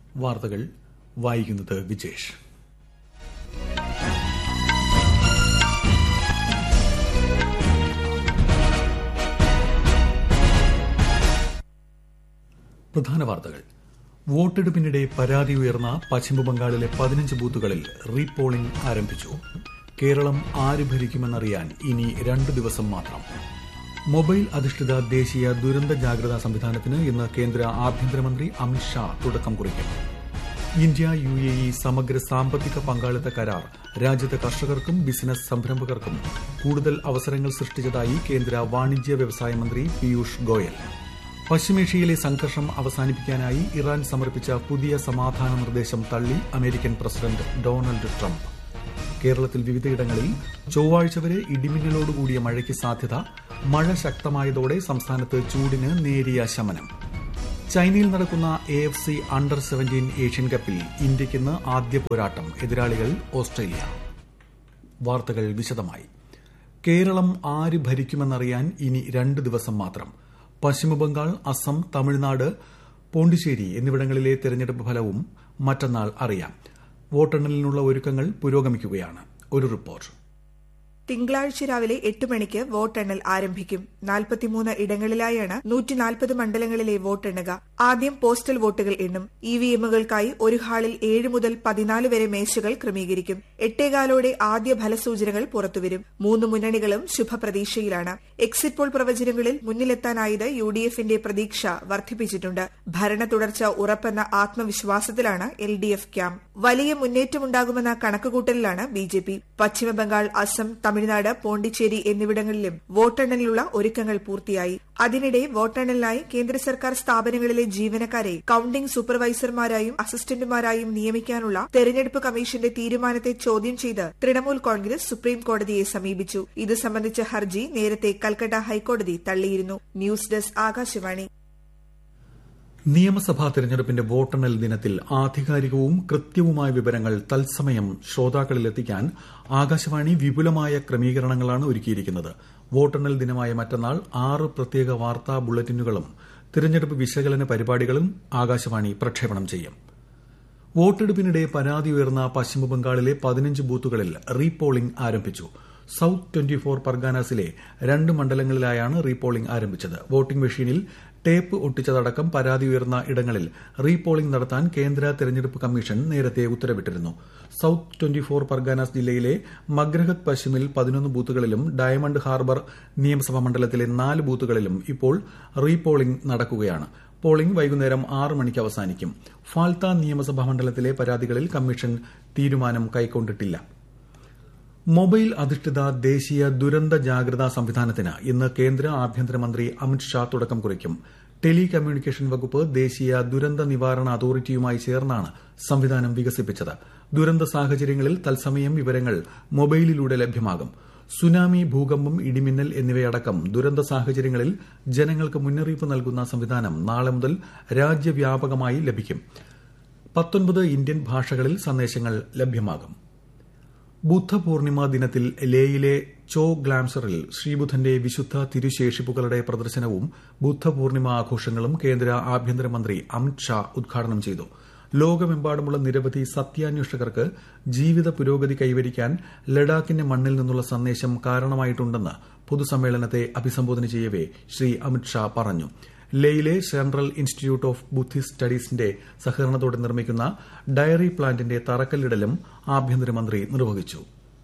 വാർത്തകൾ വായിക്കുന്നത് വിജേഷ് പ്രധാന വാർത്തകൾ വോട്ടെടുപ്പിനിടെ പരാതി ഉയർന്ന പശ്ചിമബംഗാളിലെ പതിനഞ്ച് ബൂത്തുകളിൽ റീപോളിംഗ് ആരംഭിച്ചു കേരളം ആര് ഭരിക്കുമെന്നറിയാൻ ഇനി രണ്ടു ദിവസം മാത്രം മൊബൈൽ അധിഷ്ഠിത ദേശീയ ദുരന്ത ജാഗ്രതാ സംവിധാനത്തിന് ഇന്ന് കേന്ദ്ര ആഭ്യന്തരമന്ത്രി അമിത് ഷാ തുടക്കം കുറിക്കും ഇന്ത്യ യു എ ഇ സമഗ്ര സാമ്പത്തിക പങ്കാളിത്ത കരാർ രാജ്യത്തെ കർഷകർക്കും ബിസിനസ് സംരംഭകർക്കും കൂടുതൽ അവസരങ്ങൾ സൃഷ്ടിച്ചതായി കേന്ദ്ര വാണിജ്യ വ്യവസായ മന്ത്രി പീയൂഷ് ഗോയൽ പശ്ചിമേഷ്യയിലെ സംഘർഷം അവസാനിപ്പിക്കാനായി ഇറാൻ സമർപ്പിച്ച പുതിയ സമാധാന നിർദ്ദേശം തള്ളി അമേരിക്കൻ പ്രസിഡന്റ് ഡൊണാൾഡ് ട്രംപ് കേരളത്തിൽ വിവിധയിടങ്ങളിൽ ചൊവ്വാഴ്ച വരെ ഇടിമിന്നലോടുകൂടിയ മഴയ്ക്ക് സാധ്യത മഴ ശക്തമായതോടെ സംസ്ഥാനത്ത് ചൂടിന് നേരിയ ശമനം ചൈനയിൽ നടക്കുന്ന A F C under seventeen Asian കപ്പിൽ ഇന്ത്യയ്ക്കിന്ന് ആദ്യ പോരാട്ടം എതിരാളികൾ ഓസ്ട്രേലിയ വാർത്തകൾ വിശദമായി കേരളം ആര് ഭരിക്കുമെന്നറിയാൻ ഇനി രണ്ട് ദിവസം മാത്രം പശ്ചിമബംഗാൾ അസം തമിഴ്നാട് പോണ്ടിച്ചേരി എന്നിവിടങ്ങളിലെ തെരഞ്ഞെടുപ്പ് ഫലവും മറ്റന്നാൾ അറിയാം വോട്ടെണ്ണലിനുള്ള ഒരുക്കങ്ങൾ പുരോഗമിക്കുകയാണ് ഒരു റിപ്പോർട്ട് തിങ്കളാഴ്ച രാവിലെ എട്ട് മണിക്ക് വോട്ടെണ്ണൽ ആരംഭിക്കും നാൽപ്പത്തിമൂന്ന് ഇടങ്ങളിലായാണ് നൂറ്റി നാൽപ്പത് മണ്ഡലങ്ങളിലെ വോട്ടെണ്ണുക ആദ്യം പോസ്റ്റൽ വോട്ടുകൾ എണ്ണും ഇവിഎമ്മുകൾക്കായി ഒരു ഹാളിൽ ഏഴ് മുതൽ പതിനാല് വരെ മേശകൾ ക്രമീകരിക്കും എട്ടേകാലോടെ ആദ്യ ഫലസൂചനകൾ പുറത്തുവരും മൂന്ന് മുന്നണികളും ശുഭപ്രതീക്ഷയിലാണ് എക്സിറ്റ് പോൾ പ്രവചനങ്ങളിൽ മുന്നിലെത്താനായത് യു ഡി എഫിന്റെ പ്രതീക്ഷ വർദ്ധിപ്പിച്ചിട്ടുണ്ട് ഭരണ തുടർച്ച ഉറപ്പെന്ന ആത്മവിശ്വാസത്തിലാണ് എൽ ഡി എഫ് ക്യാമ്പ് വലിയ മുന്നേറ്റമുണ്ടാകുമെന്ന കണക്കുകൂട്ടലിലാണ് B J P Paschimabangal Assam Tamil Nadu Pondicherry എന്നിവിടങ്ങളിലും വോട്ടെണ്ണലിനുള്ള ഒരുക്കങ്ങൾ പൂർത്തിയായി അതിനിടെ വോട്ടെണ്ണലിനായി കേന്ദ്ര സർക്കാർ സ്ഥാപനങ്ങളിലെ ജീവനക്കാരെ കൌണ്ടിംഗ് സൂപ്പർവൈസർമാരായും അസിസ്റ്റന്റുമാരായും നിയമിക്കാനുള്ള തെരഞ്ഞെടുപ്പ് കമ്മീഷന്റെ തീരുമാനത്തെ ചോദ്യം ചെയ്ത് തൃണമൂൽ കോൺഗ്രസ് സുപ്രീം കോടതിയെ സമീപിച്ചു ഇത് സംബന്ധിച്ച ഹർജി നേരത്തെ കൽക്കട്ട ഹൈക്കോടതി തള്ളിയിരുന്നു ന്യൂസ് ഡെസ്ക് ആകാശവാണി നിയമസഭാ തെരഞ്ഞെടുപ്പിന്റെ വോട്ടെണ്ണൽ ദിനത്തിൽ ആധികാരികവും കൃത്യവുമായ വിവരങ്ങൾ തത്സമയം ശ്രോതാക്കളിലെത്തിക്കാൻ ആകാശവാണി വിപുലമായ ക്രമീകരണങ്ങളാണ് ഒരുക്കിയിരിക്കുന്നത് വോട്ടെണ്ണൽ ദിനമായ മറ്റന്നാൾ ആറ് പ്രത്യേക വാർത്താ ബുള്ളറ്റിനുകളും തിരഞ്ഞെടുപ്പ് വിശകലന പരിപാടികളും ആകാശവാണി പ്രക്ഷേപണം ചെയ്യും വോട്ടെടുപ്പിനിടെ പരാതി ഉയർന്ന പശ്ചിമബംഗാളിലെ പതിനഞ്ച് ബൂത്തുകളിൽ റീപോളിംഗ് ആരംഭിച്ചു സൌത്ത് ട്വന്റി ഫോർ പർഗാനാസിലെ രണ്ട് മണ്ഡലങ്ങളിലായാണ് റീപോളിംഗ് ആരംഭിച്ചത് വോട്ടിംഗ് മെഷീനിൽ ടേപ്പ് ഒട്ടിച്ചതടക്കം പരാതി ഉയർന്ന ഇടങ്ങളിൽ റീപോളിംഗ് നടത്താൻ കേന്ദ്ര തെരഞ്ഞെടുപ്പ് കമ്മീഷൻ നേരത്തെ ഉത്തരവിട്ടിരുന്നു സൌത്ത് ട്വന്റി ഫോർ പർഗാനാസ് ജില്ലയിലെ മഗ്രഹത് പശ്ചിമിൽ പതിനൊന്ന് ബൂത്തുകളിലും ഡയമണ്ട് ഹാർബർ നിയമസഭാ മണ്ഡലത്തിലെ നാല് ബൂത്തുകളിലും ഇപ്പോൾ റീപോളിംഗ് നടക്കുകയാണ് പോളിംഗ് വൈകുന്നേരം ആറ് മണിക്ക് അവസാനിക്കും ഫാൽത്ത നിയമസഭാ മണ്ഡലത്തിലെ പരാതികളിൽ കമ്മീഷൻ തീരുമാനം കൈക്കൊണ്ടിട്ടില്ല മൊബൈൽ അധിഷ്ഠിത ദേശീയ ദുരന്ത ജാഗ്രതാ സംവിധാനത്തിന് ഇന്ന് കേന്ദ്ര ആഭ്യന്തരമന്ത്രി അമിത് ഷാ തുടക്കം കുറിക്കും ടെലി കമ്മ്യൂണിക്കേഷൻ വകുപ്പ് ദേശീയ ദുരന്ത നിവാരണ അതോറിറ്റിയുമായി ചേർന്നാണ് സംവിധാനം വികസിപ്പിച്ചത് ദുരന്ത സാഹചര്യങ്ങളിൽ തത്സമയം വിവരങ്ങൾ മൊബൈലിലൂടെ ലഭ്യമാകും സുനാമി ഭൂകമ്പം ഇടിമിന്നൽ എന്നിവയടക്കം ദുരന്ത സാഹചര്യങ്ങളിൽ ജനങ്ങൾക്ക് മുന്നറിയിപ്പ് നൽകുന്ന സംവിധാനം നാളെ മുതൽ രാജ്യവ്യാപകമായി ലഭിക്കും പത്തൊൻപത് ഇന്ത്യൻ ഭാഷകളിൽ സന്ദേശങ്ങൾ ലഭ്യമാകും ബുദ്ധപൂർണിമ ദിനത്തിൽ ലേയിലെ ചോ ഗ്ലാംസറിൽ ശ്രീബുദ്ധന്റെ വിശുദ്ധ തിരുശേഷിപ്പുകളുടെ പ്രദർശനവും ബുദ്ധപൂർണിമ ആഘോഷങ്ങളും കേന്ദ്ര ആഭ്യന്തരമന്ത്രി അമിത് ഷാ ഉദ്ഘാടനം ചെയ്തു ലോകമെമ്പാടുമുള്ള നിരവധി സത്യാന്വേഷകർക്ക് ജീവിത പുരോഗതി കൈവരിക്കാൻ ലഡാക്കിന്റെ മണ്ണിൽ നിന്നുള്ള സന്ദേശം കാരണമായിട്ടുണ്ടെന്ന് പൊതുസമ്മേളനത്തെ അഭിസംബോധന ചെയ്യവെ ശ്രീ അമിത് ഷാ പറഞ്ഞു ലേയിലെ സെൻട്രൽ ഇൻസ്റ്റിറ്റ്യൂട്ട് ഓഫ് ബുദ്ധിസ്റ്റ് സ്റ്റഡീസിന്റെ സഹകരണത്തോടെ നിർമ്മിക്കുന്ന ഡയറി പ്ലാന്റിന്റെ തറക്കല്ലിടലും ആഭ്യന്തരമന്ത്രി നിർവഹിച്ചു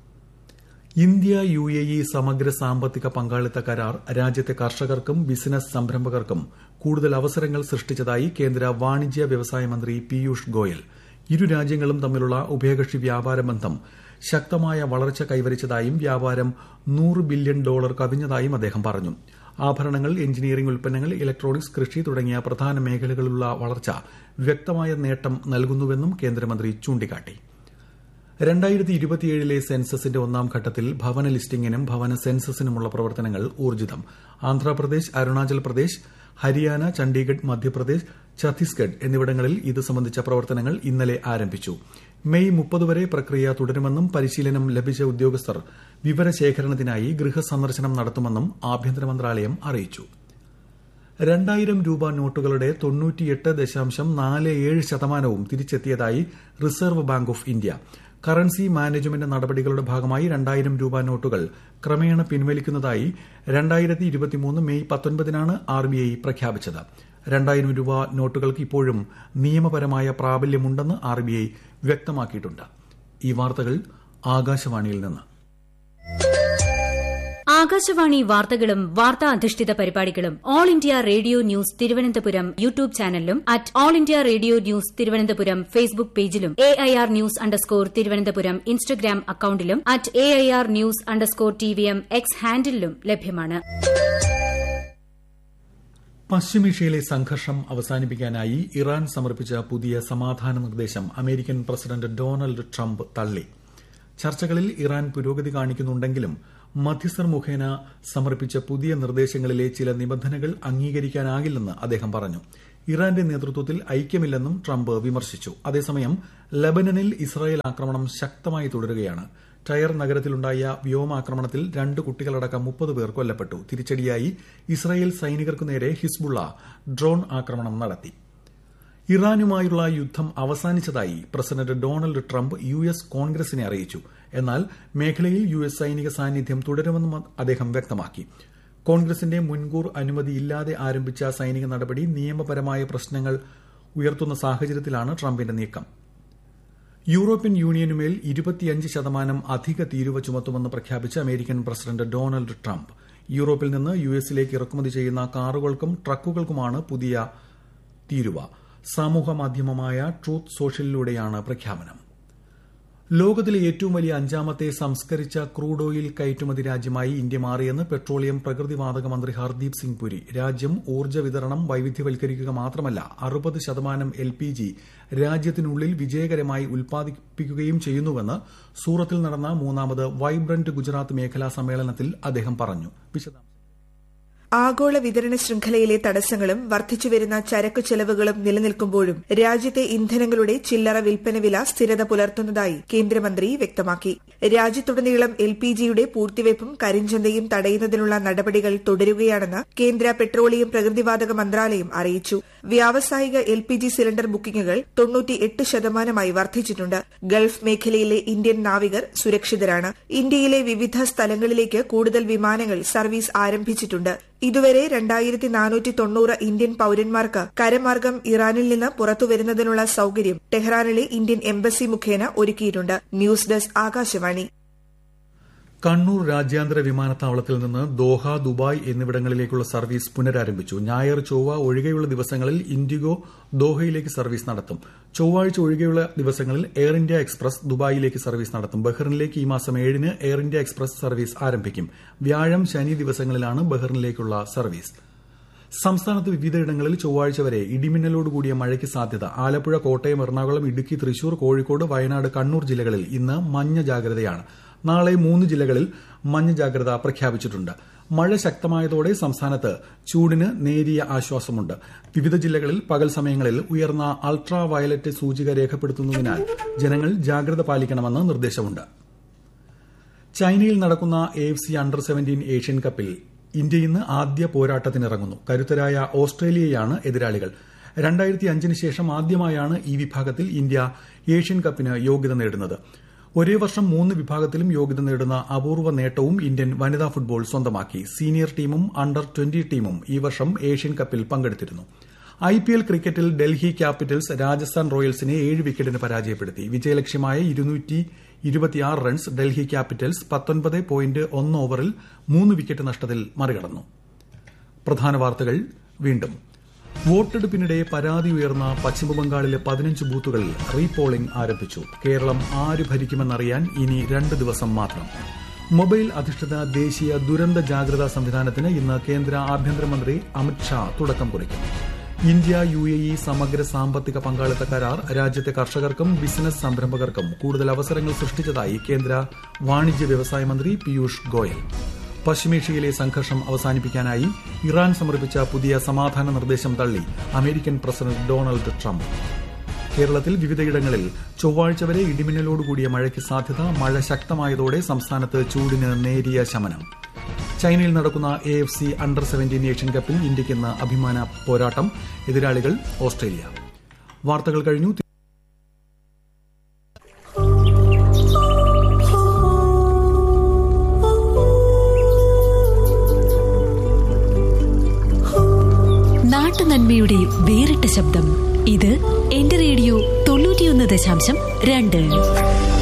ഇന്ത്യ യു എ ഇ സമഗ്ര സാമ്പത്തിക പങ്കാളിത്ത കരാർ രാജ്യത്തെ കർഷകർക്കും ബിസിനസ് സംരംഭകർക്കും കൂടുതൽ അവസരങ്ങൾ സൃഷ്ടിച്ചതായി കേന്ദ്ര വാണിജ്യ വ്യവസായ മന്ത്രി പീയൂഷ് ഗോയൽ ഇരു രാജ്യങ്ങളും തമ്മിലുള്ള ഉഭയകക്ഷി വ്യാപാര ബന്ധം ശക്തമായ വളർച്ച കൈവരിച്ചതായും വ്യാപാരം നൂറ് ബില്യൺ ഡോളർ കവിഞ്ഞതായും അദ്ദേഹം പറഞ്ഞു ആഭരണങ്ങൾ എഞ്ചിനീയറിംഗ് ഉൽപ്പന്നങ്ങൾ ഇലക്ട്രോണിക്സ് കൃഷി തുടങ്ങിയ പ്രധാന മേഖലകളിലുള്ള വളർച്ച വ്യക്തമായ നേട്ടം നൽകുന്നുവെന്നും കേന്ദ്രമന്ത്രി ചൂണ്ടിക്കാട്ടി രണ്ടായിരത്തി ഇരുപത്തിയേഴിലെ സെൻസസിന്റെ ഒന്നാം ഘട്ടത്തിൽ ഭവന ലിസ്റ്റിംഗിനും ഭവന സെൻസസിനുമുള്ള പ്രവർത്തനങ്ങൾ ഊർജിതം ആന്ധ്രാപ്രദേശ് അരുണാചൽ പ്രദേശ് ഹരിയാന ചണ്ഡീഗഡ് മധ്യപ്രദേശ് ഛത്തീസ്ഗഡ് എന്നിവിടങ്ങളിൽ ഇത് സംബന്ധിച്ച പ്രവർത്തനങ്ങൾ ഇന്നലെ ആരംഭിച്ചു മെയ് മുപ്പത് വരെ പ്രക്രിയ തുടരുമെന്നും പരിശീലനം ലഭിച്ച ഉദ്യോഗസ്ഥർ വിവരശേഖരണത്തിനായി ഗൃഹസന്ദർശനം നടത്തുമെന്നും ആഭ്യന്തര മന്ത്രാലയം അറിയിച്ചു രണ്ടായിരം രൂപ നോട്ടുകളുടെ തൊണ്ണൂറ്റിയെട്ട് ദശാംശം നാല് ഏഴ് ശതമാനവും തിരിച്ചെത്തിയതായി reserve bank of India currency management നടപടികളുടെ ഭാഗമായി രണ്ടായിരം രൂപ നോട്ടുകൾ ക്രമേണ പിൻവലിക്കുന്നതായി രണ്ടായിരത്തി ഇരുപത്തിമൂന്ന് മെയ് പത്തൊൻപതിനാണ് ആർബിഐ പ്രഖ്യാപിച്ചത് രണ്ടായിരം രൂപ നോട്ടുകൾക്ക് ഇപ്പോഴും നിയമപരമായ പ്രാബല്യമുണ്ടെന്ന് ആർബിഐ വ്യക്തമാക്കിയിട്ടുണ്ട് ഈ വാർത്തകൾ ആകാശവാണിയിൽ നിന്ന് ആകാശവാണി വാർത്തകളും വാർത്താ അധിഷ്ഠിത പരിപാടികളും all India radio news Thiruvananthapuram YouTube ചാനലിലും at all India radio news Thiruvananthapuram Facebook പേജിലും A I R news underscore Thiruvananthapuram Instagram അക്കൌണ്ടിലും at A I R news underscore T V M X ഹാൻഡിലും ലഭ്യമാണ് പശ്ചിമേഷ്യയിലെ സംഘർഷം അവസാനിപ്പിക്കാനായി ഇറാൻ സമർപ്പിച്ച പുതിയ സമാധാന നിർദ്ദേശം അമേരിക്കൻ പ്രസിഡന്റ് ഡൊണാൾഡ് ട്രംപ് തള്ളി ചർച്ചകളിൽ ഇറാൻ പുരോഗതി കാണിക്കുന്നുണ്ടെങ്കിലും മധ്യസ്ഥർ മുഖേന സമർപ്പിച്ച പുതിയ നിർദ്ദേശങ്ങളിലെ ചില നിബന്ധനകൾ അംഗീകരിക്കാനാകില്ലെന്ന് അദ്ദേഹം പറഞ്ഞു ഇറാന്റെ നേതൃത്വത്തിൽ ഐക്യമില്ലെന്നും ട്രംപ് വിമർശിച്ചു അതേസമയം ലബനനിൽ ഇസ്രായേൽ ആക്രമണം ശക്തമായി തുടരുകയാണ് ടയർ നഗരത്തിലുണ്ടായ വ്യോമാക്രമണത്തിൽ രണ്ട് കുട്ടികളടക്കം മുപ്പത് പേർ കൊല്ലപ്പെട്ടു തിരിച്ചടിയായി ഇസ്രായേൽ സൈനികർക്കു നേരെ ഹിസ്ബുള്ള ഡ്രോൺ ആക്രമണം നടത്തി ഇറാനുമായുള്ള യുദ്ധം അവസാനിച്ചതായി president Donald Trump U S കോൺഗ്രസിനെ അറിയിച്ചു എന്നാൽ മേഖലയിൽ യു എസ് സൈനിക സാന്നിധ്യം തുടരുമെന്നും അദ്ദേഹം വ്യക്തമാക്കി കോൺഗ്രസിന്റെ മുൻകൂർ അനുമതിയില്ലാതെ ആരംഭിച്ച സൈനിക നടപടി നിയമപരമായ പ്രശ്നങ്ങൾ ഉയർത്തുന്ന സാഹചര്യത്തിലാണ് ട്രംപിന്റെ നീക്കം യൂറോപ്യൻ യൂണിയനുമേൽ ഇരുപത്തിയഞ്ച് ശതമാനം അധിക തീരുവ ചുമത്തുമെന്ന് പ്രഖ്യാപിച്ച അമേരിക്കൻ പ്രസിഡന്റ് ഡൊണാൾഡ് ട്രംപ് യൂറോപ്പിൽ നിന്ന് യു എസിലേക്ക് ഇറക്കുമതി ചെയ്യുന്ന കാറുകൾക്കും ട്രക്കുകൾക്കുമാണ് പുതിയ തീരുവ സാമൂഹ മാധ്യമമായ ട്രൂത്ത് സോഷ്യലിലൂടെയാണ് പ്രഖ്യാപനം ലോകത്തിലെ ഏറ്റവും വലിയ അഞ്ചാമത്തെ സംസ്കരിച്ച ക്രൂഡ് ഓയിൽ കയറ്റുമതി രാജ്യമായി ഇന്ത്യ മാറിയെന്ന് പെട്രോളിയം പ്രകൃതിവാതക മന്ത്രി ഹർദീപ് സിംഗ് പുരി രാജ്യം ഊർജ്ജ വിതരണം വൈവിധ്യവൽക്കരിക്കുക മാത്രമല്ല അറുപത് ശതമാനം എൽ പി ജി രാജ്യത്തിനുള്ളിൽ വിജയകരമായി ഉൽപ്പാദിപ്പിക്കുകയും ചെയ്യുന്നുവെന്ന് സൂറത്തിൽ നടന്ന മൂന്നാമത് വൈബ്രന്റ് ഗുജറാത്ത് മേഖലാ സമ്മേളനത്തിൽ അദ്ദേഹം പറഞ്ഞു വിശദാംശം ആഗോള വിതരണ ശൃംഖലയിലെ തടസ്സങ്ങളും വർദ്ധിച്ചുവരുന്ന ചരക്കു ചെലവുകളും നിലനിൽക്കുമ്പോഴും രാജ്യത്തെ ഇന്ധനങ്ങളുടെ ചില്ലറ വിൽപ്പന വില സ്ഥിരത പുലർത്തുന്നതായി കേന്ദ്രമന്ത്രി വ്യക്തമാക്കി രാജ്യത്തുടനീളം എൽ പി ജിയുടെ പൂഴ്ത്തിവയ്പും കരിഞ്ചന്തയും തടയുന്നതിനുള്ള നടപടികൾ തുടരുകയാണെന്ന് കേന്ദ്ര പെട്രോളിയം പ്രകൃതിവാതക മന്ത്രാലയം അറിയിച്ചു വ്യാവസായിക എൽ പി ജി സിലിണ്ടർ ബുക്കിംഗുകൾ തൊണ്ണൂറ്റിയെട്ട് ശതമാനമായി വർദ്ധിച്ചിട്ടുണ്ട് ഗൾഫ് മേഖലയിലെ ഇന്ത്യൻ നാവികർ സുരക്ഷിതരാണ് ഇന്ത്യയിലെ വിവിധ സ്ഥലങ്ങളിലേക്ക് കൂടുതൽ വിമാനങ്ങൾ സർവീസ് ആരംഭിച്ചിട്ടുണ്ട് ഇതുവരെ രണ്ടായിരത്തി നാനൂറ്റി തൊണ്ണൂറ് ഇന്ത്യൻ പൌരന്മാർക്ക് കരമാർഗം ഇറാനിൽ നിന്ന് പുറത്തുവരുന്നതിനുള്ള സൌകര്യം ടെഹ്റാനിലെ ഇന്ത്യൻ എംബസി മുഖേന ഒരുക്കിയിട്ടുണ്ട് ന്യൂസ് ഡെസ്ക് ആകാശവാണി കണ്ണൂർ രാജ്യാന്തര വിമാനത്താവളത്തിൽ നിന്ന് ദോഹ ദുബായ് എന്നിവിടങ്ങളിലേക്കുള്ള സർവീസ് പുനരാരംഭിച്ചു ഞായർ ചൊവ്വ ഒഴികെയുള്ള ദിവസങ്ങളിൽ ഇൻഡിഗോ ദോഹയിലേക്ക് സർവീസ് നടത്തും ചൊവ്വാഴ്ച ഒഴികെയുള്ള ദിവസങ്ങളിൽ എയർ ഇന്ത്യ എക്സ്പ്രസ് ദുബായിലേക്ക് സർവീസ് നടത്തും ബഹ്റിനിലേക്ക് ഈ മാസം ഏഴിന് എയർ ഇന്ത്യ എക്സ്പ്രസ് സർവീസ് ആരംഭിക്കും വ്യാഴം ശനി ദിവസങ്ങളിലാണ് ബഹ്റിനിലേക്കുള്ള സർവീസ് സംസ്ഥാനത്ത് വിവിധയിടങ്ങളിൽ ചൊവ്വാഴ്ച വരെ ഇടിമിന്നലോടുകൂടിയ മഴയ്ക്ക് സാധ്യത ആലപ്പുഴ കോട്ടയം എറണാകുളം ഇടുക്കി തൃശൂർ കോഴിക്കോട് വയനാട് കണ്ണൂർ ജില്ലകളിൽ ഇന്ന് മഞ്ഞ ജാഗ്രതയാണ് നാളെ മൂന്ന് ജില്ലകളിൽ മഞ്ഞ ജാഗ്രത പ്രഖ്യാപിച്ചിട്ടുണ്ട് മഴ ശക്തമായതോടെ സംസ്ഥാനത്ത് ചൂടിന് നേരിയ ആശ്വാസമുണ്ട് വിവിധ ജില്ലകളിൽ പകൽ സമയങ്ങളിൽ ഉയർന്ന അൾട്രാ വയലറ്റ് സൂചിക രേഖപ്പെടുത്തുന്നതിനാൽ ജനങ്ങൾ ജാഗ്രത പാലിക്കണമെന്ന് നിർദ്ദേശമുണ്ട് ചൈനയിൽ നടക്കുന്ന A F C under seventeen Asian കപ്പിൽ ഇന്ത്യ ഇന്ന് ആദ്യ പോരാട്ടത്തിനിറങ്ങുന്നു കരുത്തരായ ഓസ്ട്രേലിയയാണ് എതിരാളികൾ രണ്ടായിരത്തി അഞ്ചിന് ശേഷം ആദ്യമായാണ് ഈ വിഭാഗത്തിൽ ഇന്ത്യ ഏഷ്യൻ കപ്പിന് യോഗ്യത നേടുന്നത് ഒരേ വർഷം മൂന്ന് വിഭാഗത്തിലും യോഗ്യത നേടുന്ന അപൂർവ നേട്ടവും ഇന്ത്യൻ വനിതാ ഫുട്ബോൾ സ്വന്തമാക്കി സീനിയർ ടീമും അണ്ടർ ട്വന്റി ടീമും ഈ വർഷം ഏഷ്യൻ കപ്പിൽ പങ്കെടുത്തിരുന്നു ഐ പി എൽ ക്രിക്കറ്റിൽ ഡൽഹി ക്യാപിറ്റൽസ് രാജസ്ഥാൻ റോയൽസിനെ ഏഴ് വിക്കറ്റിന് പരാജയപ്പെടുത്തി വിജയലക്ഷ്യമായ ഇരുന്നൂറ്റി ഇരുപത്തിയാറ് റൺസ് ഡൽഹി ക്യാപിറ്റൽസ് പത്തൊൻപത് പോയിന്റ് ഒന്ന് ഓവറിൽ മൂന്ന് വിക്കറ്റ് നഷ്ടത്തിൽ മറികടന്നു പ്രധാന വാർത്തകൾ വീണ്ടും വോട്ടെടുപ്പിനിടെ പരാതി ഉയർന്ന പശ്ചിമബംഗാളിലെ പതിനഞ്ച് ബൂത്തുകളിൽ റീപോളിംഗ് ആരംഭിച്ചു കേരളം ആര് ഭരിക്കുമെന്നറിയാൻ ഇനി രണ്ട് ദിവസം മാത്രം മൊബൈൽ അധിഷ്ഠിത ദേശീയ ദുരന്ത ജാഗ്രതാ സംവിധാനത്തിന് ഇന്ന് കേന്ദ്ര ആഭ്യന്തരമന്ത്രി അമിത്ഷാ തുടക്കം കുറിക്കും ഇന്ത്യ യു എ ഇ സമഗ്ര സാമ്പത്തിക പങ്കാളിത്ത കരാർ രാജ്യത്തെ കർഷകർക്കും ബിസിനസ് സംരംഭകർക്കും കൂടുതൽ അവസരങ്ങൾ സൃഷ്ടിച്ചതായി കേന്ദ്ര വാണിജ്യ വ്യവസായ മന്ത്രി പീയൂഷ് ഗോയൽ പശ്ചിമേഷ്യയിലെ സംഘർഷം അവസാനിപ്പിക്കാനായി ഇറാൻ സമർപ്പിച്ച പുതിയ സമാധാന നിർദ്ദേശം തള്ളി അമേരിക്കൻ പ്രസിഡന്റ് ഡൊണാൾഡ് ട്രംപ് കേരളത്തിൽ വിവിധയിടങ്ങളിൽ ചൊവ്വാഴ്ച വരെ ഇടിമിന്നലോടുകൂടിയ മഴയ്ക്ക് സാധ്യത മഴ ശക്തമായതോടെ സംസ്ഥാനത്ത് ചൂടിന് നേരിയ ശമനം ചൈനയിൽ നടക്കുന്ന A F C under seventeen Asian കപ്പിൽ ഇന്ത്യയ്ക്ക് ഇന്ന് അഭിമാന പോരാട്ടം എതിരാളികൾ ഓസ്ട്രേലിയ വാർത്തകൾ കഴിഞ്ഞു നാട്ടുനന്മയുടെ വേറിട്ട ശബ്ദം ഇത് എന്റെ റേഡിയോ തൊണ്ണൂറ്റിയൊന്ന് ദശാംശം രണ്ട്